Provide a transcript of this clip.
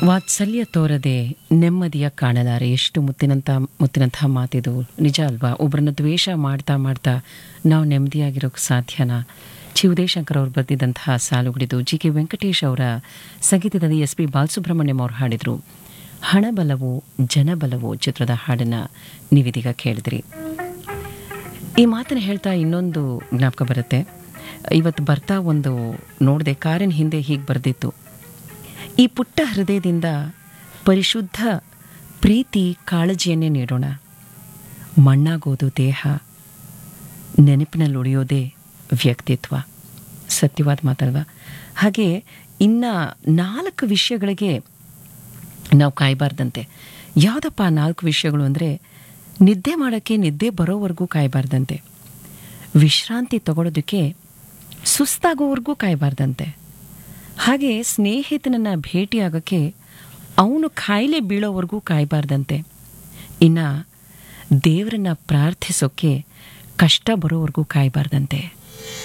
ವಾತ್ಸಲ್ಯ ತೋರದೆ ನೆಮ್ಮದಿಯ ಕಾಣಲಾರೆ ಎಷ್ಟು ಮುತ್ತಿನಂಥ ಮುತ್ತಿನಂತಹ ಮಾತಿದು ನಿಜ ಅಲ್ವಾ ಒಬ್ಬರನ್ನ ದ್ವೇಷ ಮಾಡ್ತಾ ಮಾಡ್ತಾ ನಾವು ನೆಮ್ಮದಿಯಾಗಿರೋಕ್ಕೆ ಸಾಧ್ಯನಾ ಚಿ ಉದಯಶಂಕರ್ ಅವರು ಬರೆದಿದ್ದಂತಹ ಸಾಲುಗಳಿದು ಜಿ ಕೆ ವೆಂಕಟೇಶ್ ಅವರ ಸಂಗೀತದಲ್ಲಿ ಎಸ್ ಪಿ ಬಾಲಸುಬ್ರಹ್ಮಣ್ಯಂ ಅವರು ಹಾಡಿದರು ಹಣಬಲವು ಜನಬಲವು ಚಿತ್ರದ ಹಾಡನ್ನು ನೀವಿದೀಗ ಕೇಳಿದ್ರಿ ಈ ಮಾತನ್ನು ಹೇಳ್ತಾ ಇನ್ನೊಂದು ಜ್ಞಾಪಕ ಬರುತ್ತೆ ಇವತ್ತು ಬರ್ತಾ ಒಂದು ನೋಡಿದೆ ಕಾರಿನ ಹಿಂದೆ ಹೀಗೆ ಬರೆದಿತ್ತು ಈ ಪುಟ್ಟ ಹೃದಯದಿಂದ ಪರಿಶುದ್ಧ ಪ್ರೀತಿ ಕಾಳಜಿಯನ್ನೇ ನೀಡೋಣ ಮಣ್ಣಾಗೋದು ದೇಹ ನೆನಪಿನಲ್ಲಿ ಉಳಿಯೋದೇ ವ್ಯಕ್ತಿತ್ವ ಸತ್ಯವಾದ ಮಾತಲ್ವಾ ಹಾಗೆ ಇನ್ನು ನಾಲ್ಕು ವಿಷಯಗಳಿಗೆ ನಾವು ಕಾಯಬಾರ್ದಂತೆ ಯಾವುದಪ್ಪ ಆ ನಾಲ್ಕು ವಿಷಯಗಳು ಅಂದರೆ ನಿದ್ದೆ ಮಾಡೋಕ್ಕೆ ನಿದ್ದೆ ಬರೋವರೆಗೂ ಕಾಯಬಾರ್ದಂತೆ ವಿಶ್ರಾಂತಿ ತಗೊಳ್ಳೋದಕ್ಕೆ ಸುಸ್ತಾಗೋವರೆಗೂ ಕಾಯಬಾರ್ದಂತೆ ಹಾಗೆ ಸ್ನೇಹಿತನನ್ನು ಭೇಟಿಯಾಗೋಕ್ಕೆ ಅವನು ಕಾಯಿಲೆ ಬೀಳೋವರೆಗೂ ಕಾಯಬಾರ್ದಂತೆ ಇನ್ನು ದೇವರನ್ನ ಪ್ರಾರ್ಥಿಸೋಕ್ಕೆ ಕಷ್ಟ ಬರೋವರೆಗೂ ಕಾಯಬಾರ್ದಂತೆ